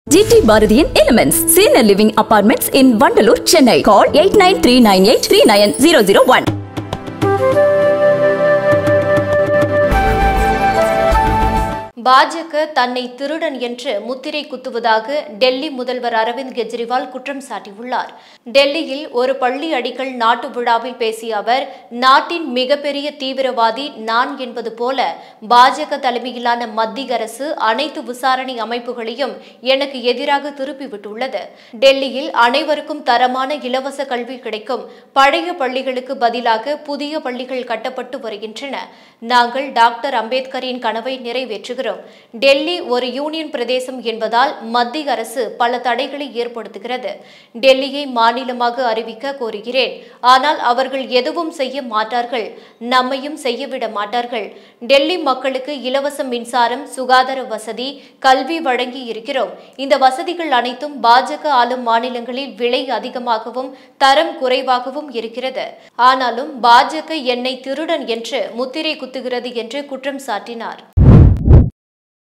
GT பாரதியின் elements senior living apartments in Vandalur Chennai call eight nine three nine eight three nine zero zero one பாஜக தன்னை திருடன் என்று முத்திரை குத்துவதாக டெல்லி முதல்வர் அரவிந்த் கெஜ்ரிவால் குற்றம் சாட்டியுள்ளார் டெல்லியில் ஒரு பள்ளி அடிக்கல் நாட்டு விழாவில் பேசிய அவர் நாட்டின் மிகப்பெரிய தீவிரவாதி நான் என்பது போல பாஜக தலைமையிலான மத்திய அரசு அனைத்து விசாரணை அமைப்புகளையும் எனக்கு எதிராக திருப்பிவிட்டுள்ளது டெல்லியில் அனைவருக்கும் தரமான இலவச கல்வி கிடைக்கும் பழைய பள்ளிகளுக்கு பதிலாக புதிய பள்ளிகள் கட்டப்பட்டு வருகின்றன நாங்கள் டாக்டர் அம்பேத்கரின் கனவை நிறைவேற்றுகிறோம் டெல்லி ஒரு யூனியன் பிரதேசம் என்பதால் மத்திய அரசு பல தடைகளை ஏற்படுத்துகிறது டெல்லியை மாநிலமாக அறிவிக்க கோருகிறேன் ஆனால் அவர்கள் எதுவும் செய்ய மாட்டார்கள் நம்மையும் செய்யவிட மாட்டார்கள் டெல்லி மக்களுக்கு இலவச மின்சாரம் சுகாதார வசதி கல்வி வழங்கி இருக்கிறோம் இந்த வசதிகள் அனைத்தும் பாஜக ஆளும் மாநிலங்களில் விலை அதிகமாகவும் தரம் குறைவாகவும் இருக்கிறது ஆனாலும் பாஜக என்னை திருடன் என்று முத்திரை குத்துகிறது என்று குற்றம் சாட்டினார்